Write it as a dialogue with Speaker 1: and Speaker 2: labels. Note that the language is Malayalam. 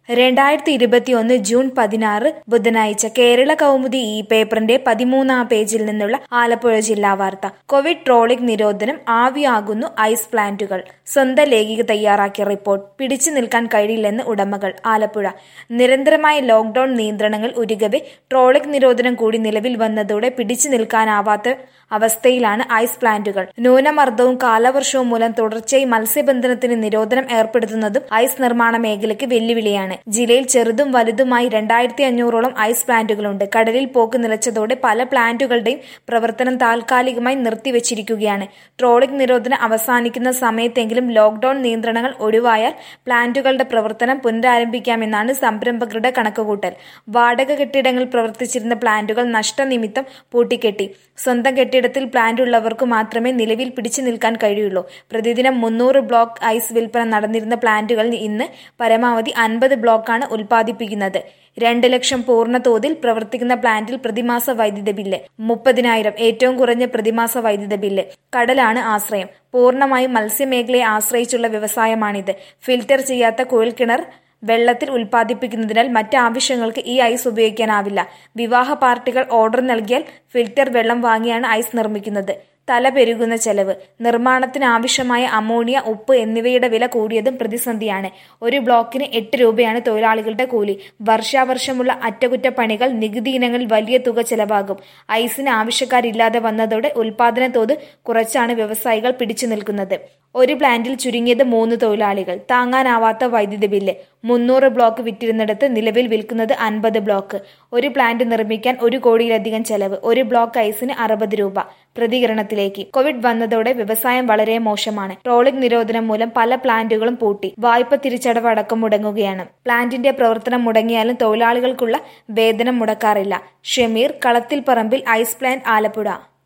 Speaker 1: രണ്ടായിരത്തി ഇരുപത്തിയൊന്ന് ജൂൺ പതിനാറ് ബുധനാഴ്ച കേരള കൗമുദി ഈ പേപ്പറിന്റെ പതിമൂന്നാം പേജിൽ നിന്നുള്ള ആലപ്പുഴ ജില്ലാ വാർത്ത കോവിഡ് ട്രോളിംഗ് നിരോധനം ആവിയാകുന്നു ഐസ് പ്ലാന്റുകൾ സ്വന്തം ലേഖിക തയ്യാറാക്കിയ റിപ്പോർട്ട് പിടിച്ചു നിൽക്കാൻ കഴിയില്ലെന്ന് ഉടമകൾ ആലപ്പുഴ നിരന്തരമായ ലോക്ഡൌൺ നിയന്ത്രണങ്ങൾ ഉരുകവെ ട്രോളിംഗ് നിരോധനം കൂടി നിലവിൽ വന്നതോടെ പിടിച്ചു നിൽക്കാനാവാത്ത അവസ്ഥയിലാണ് ഐസ് പ്ലാന്റുകൾ ന്യൂനമർദ്ദവും കാലവർഷവും മൂലം തുടർച്ചയായി മത്സ്യബന്ധനത്തിന് നിരോധനം ഏർപ്പെടുത്തുന്നതും ഐസ് നിർമ്മാണ മേഖലയ്ക്ക് വെല്ലുവിളിയാണ് ജില്ലയിൽ ചെറുതും വലുതുമായി രണ്ടായിരത്തി അഞ്ഞൂറോളം ഐസ് പ്ലാന്റുകളുണ്ട് കടലിൽ പോക്ക് നിലച്ചതോടെ പല പ്ലാന്റുകളുടെയും പ്രവർത്തനം താൽക്കാലികമായി നിർത്തിവച്ചിരിക്കുകയാണ് ട്രോളിംഗ് നിരോധനം അവസാനിക്കുന്ന സമയത്തെങ്കിലും ലോക്ഡൌൺ നിയന്ത്രണങ്ങൾ ഒഴിവായാൽ പ്ലാന്റുകളുടെ പ്രവർത്തനം പുനരാരംഭിക്കാമെന്നാണ് സംരംഭകരുടെ കണക്കുകൂട്ടൽ വാടക കെട്ടിടങ്ങളിൽ പ്രവർത്തിച്ചിരുന്ന പ്ലാന്റുകൾ നഷ്ടനിമിത്തം പൂട്ടിക്കെട്ടി സ്വന്തം കെട്ടിടത്തിൽ പ്ലാന്റ് ഉള്ളവർക്ക് മാത്രമേ നിലവിൽ പിടിച്ചു നിൽക്കാൻ കഴിയുള്ളൂ പ്രതിദിനം മുന്നൂറ് ബ്ലോക്ക് ഐസ് വിൽപ്പന നടന്നിരുന്ന പ്ലാന്റുകൾ ഇന്ന് പരമാവധി അൻപത് ബ്ലോക്കാണ് ഉൽപ്പാദിപ്പിക്കുന്നത് രണ്ട് ലക്ഷം പൂർണ്ണ തോതിൽ പ്രവർത്തിക്കുന്ന പ്ലാന്റിൽ പ്രതിമാസ വൈദ്യുത ബില്ല് മുപ്പതിനായിരം ഏറ്റവും കുറഞ്ഞ പ്രതിമാസ വൈദ്യുത ബില്ല് കടലാണ് ആശ്രയം പൂർണ്ണമായും മത്സ്യമേഖലയെ ആശ്രയിച്ചുള്ള വ്യവസായമാണിത് ഫിൽറ്റർ ചെയ്യാത്ത കുഴൽക്കിണർ വെള്ളത്തിൽ ഉൽപ്പാദിപ്പിക്കുന്നതിനാൽ മറ്റ് ആവശ്യങ്ങൾക്ക് ഈ ഐസ് ഉപയോഗിക്കാനാവില്ല വിവാഹ പാർട്ടികൾ ഓർഡർ നൽകിയാൽ ഫിൽറ്റർ വെള്ളം വാങ്ങിയാണ് ഐസ് നിർമ്മിക്കുന്നത് തല പെരുകുന്ന ചെലവ് നിർമ്മാണത്തിന് ആവശ്യമായ അമോണിയ ഉപ്പ് എന്നിവയുടെ വില കൂടിയതും പ്രതിസന്ധിയാണ് ഒരു ബ്ലോക്കിന് എട്ട് രൂപയാണ് തൊഴിലാളികളുടെ കൂലി വർഷാവർഷമുള്ള അറ്റകുറ്റപ്പണികൾ നികുതി ഇനങ്ങളിൽ വലിയ തുക ചെലവാകും ഐസിന് ആവശ്യക്കാരില്ലാതെ വന്നതോടെ ഉൽപാദന തോത് കുറച്ചാണ് വ്യവസായികൾ പിടിച്ചു നിൽക്കുന്നത് ഒരു പ്ലാന്റിൽ ചുരുങ്ങിയത് മൂന്ന് തൊഴിലാളികൾ താങ്ങാനാവാത്ത വൈദ്യുതി ബില്ല് മുന്നൂറ് ബ്ലോക്ക് വിറ്റിരുന്നിടത്ത് നിലവിൽ വിൽക്കുന്നത് അൻപത് ബ്ലോക്ക് ഒരു പ്ലാന്റ് നിർമ്മിക്കാൻ ഒരു കോടിയിലധികം ചെലവ് ഒരു ബ്ലോക്ക് ഐസിന് അറുപത് രൂപ പ്രതികരണത്തിലേക്ക് കോവിഡ് വന്നതോടെ വ്യവസായം വളരെ മോശമാണ് ട്രോളിംഗ് നിരോധനം മൂലം പല പ്ലാന്റുകളും പൂട്ടി വായ്പ തിരിച്ചടവ് അടക്കം മുടങ്ങുകയാണ് പ്ലാന്റിന്റെ പ്രവർത്തനം മുടങ്ങിയാലും തൊഴിലാളികൾക്കുള്ള വേതനം മുടക്കാറില്ല ഷമീർ കളത്തിൽ പറമ്പിൽ ഐസ് പ്ലാന്റ് ആലപ്പുഴ